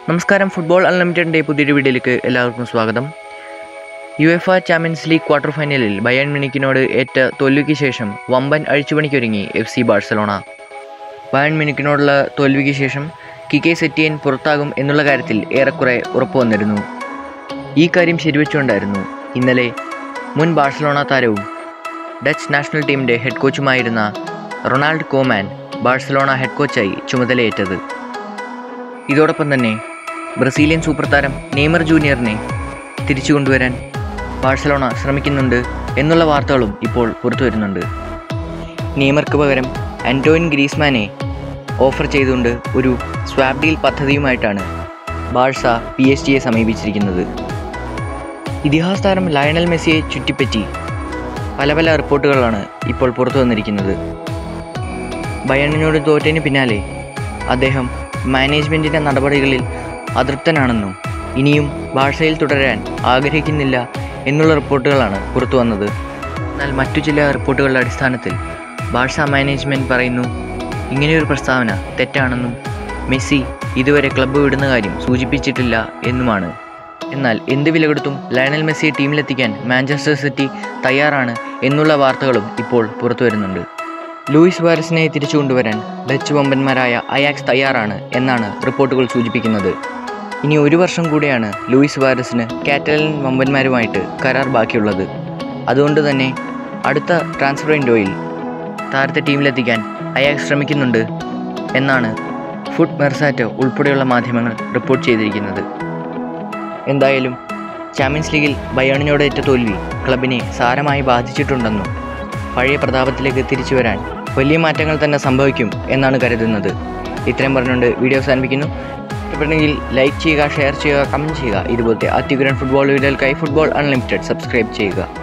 നമസ്കാരം ഫുട്ബോൾ അൺലിമിറ്റഡിൻ്റെ പുതിയൊരു വീഡിയോയിലേക്ക് എല്ലാവർക്കും സ്വാഗതം UEFA champions league quarter ഫൈനലിൽ ബയൺ മിനിക്കിനോട് ഏറ്റ തോൽവിക്ക് ശേഷം വമ്പൻ അഴിച്ചുപണിക്കൊരുങ്ങി എഫ് സി ബാഴ്സലോണ ബയൺ മിനിക്കിനോടുള്ള തോൽവിക്ക് ശേഷം കിക്കെ സെറ്റിയൻ പുറത്താകും എന്നുള്ള കാര്യത്തിൽ ഏറെക്കുറെ ഉറപ്പു വന്നിരുന്നു ഈ കാര്യം ശരിവെച്ചുകൊണ്ടായിരുന്നു ഇന്നലെ മുൻ ബാഴ്സലോണ താരവും ഡച്ച് നാഷണൽ ടീമിൻ്റെ ഹെഡ് കോച്ചുമായിരുന്ന റൊണാൾഡ് കോമാൻ ബാഴ്സലോണ ഹെഡ് കോച്ചായി ചുമതലയേറ്റത് ഇതോടൊപ്പം തന്നെ ബ്രസീലിയൻ സൂപ്പർ താരം നെയ്മർ ജൂനിയറിനെ തിരിച്ചു കൊണ്ടുവരാൻ ബാഴ്സലോണ ശ്രമിക്കുന്നുണ്ട് എന്നുള്ള വാർത്തകളും ഇപ്പോൾ പുറത്തു വരുന്നുണ്ട് നെയ്മർക്ക് പകരം ആൻറ്റോയിൻ ഗ്രീസ്മാനെ ഓഫർ ചെയ്തുകൊണ്ട് ഒരു സ്വാപ് ഡീൽ പദ്ധതിയുമായിട്ടാണ് ബാഴ്സ പി എസ് ജിയെ സമീപിച്ചിരിക്കുന്നത് ഇതിഹാസ താരം ലയണൽ മെസ്സിയെ ചുറ്റിപ്പറ്റി പല പല റിപ്പോർട്ടുകളാണ് ഇപ്പോൾ പുറത്തു വന്നിരിക്കുന്നത് ബയണിനോട് തോറ്റതിന് പിന്നാലെ അദ്ദേഹം മാനേജ്മെൻറ്റിൻ്റെ നടപടികളിൽ അതൃപ്തനാണെന്നും ഇനിയും ബാഴ്സയിൽ തുടരാൻ ആഗ്രഹിക്കുന്നില്ല എന്നുള്ള റിപ്പോർട്ടുകളാണ് പുറത്തു വന്നത് എന്നാൽ മറ്റു ചില റിപ്പോർട്ടുകളുടെ അടിസ്ഥാനത്തിൽ ബാഴ്സ മാനേജ്മെൻറ്റ് പറയുന്നു ഇങ്ങനെയൊരു പ്രസ്താവന തെറ്റാണെന്നും മെസ്സി ഇതുവരെ ക്ലബ്ബ് വിടുന്ന കാര്യം സൂചിപ്പിച്ചിട്ടില്ല എന്നുമാണ് എന്നാൽ എന്ത് വില കൊടുത്തും ലയണൽ മെസ്സിയെ ടീമിലെത്തിക്കാൻ മാഞ്ചസ്റ്റർ സിറ്റി തയ്യാറാണ് എന്നുള്ള വാർത്തകളും ഇപ്പോൾ പുറത്തു വരുന്നുണ്ട് ലൂയിസ് വാരസിനെ തിരിച്ചു കൊണ്ടുവരാൻ ഡച്ച് വമ്പന്മാരായ അയാക്സ് തയ്യാറാണ് എന്നാണ് റിപ്പോർട്ടുകൾ സൂചിപ്പിക്കുന്നത് ഇനി ഒരു വർഷം കൂടിയാണ് ലൂയിസ് വാരസിന് കാറ്റലൻ വമ്പന്മാരുമായിട്ട് കരാർ ബാക്കിയുള്ളത് അതുകൊണ്ട് തന്നെ അടുത്ത ട്രാൻസ്ഫർ വിൻഡോയിൽ താരത്തെ ടീമിലെത്തിക്കാൻ അയാക്സ് ശ്രമിക്കുന്നുണ്ട് എന്നാണ് ഫുഡ് മെർസാറ്റോ ഉൾപ്പെടെയുള്ള മാധ്യമങ്ങൾ റിപ്പോർട്ട് ചെയ്തിരിക്കുന്നത് എന്തായാലും ചാമ്പ്യൻസ് ലീഗിൽ ബയോണിനോട് ഏറ്റ തോൽവി ക്ലബിനെ സാരമായി ബാധിച്ചിട്ടുണ്ടെന്നും പഴയ പ്രതാപത്തിലേക്ക് തിരിച്ചു വരാൻ വലിയ മാറ്റങ്ങൾ തന്നെ സംഭവിക്കും എന്നാണ് കരുതുന്നത് ഇത്രയും പറഞ്ഞുകൊണ്ട് വീഡിയോ അവസാനിപ്പിക്കുന്നു ഇഷ്ടപ്പെട്ടെങ്കിൽ ലൈക്ക് ചെയ്യുക ഷെയർ ചെയ്യുക കമൻറ്റ് ചെയ്യുക ഇതുപോലത്തെ അത്യുഗ്രൻ ഫുട്ബോൾ വീഡിയോകൾക്കായി ഫുട്ബോൾ അൺലിമിറ്റഡ് സബ്സ്ക്രൈബ് ചെയ്യുക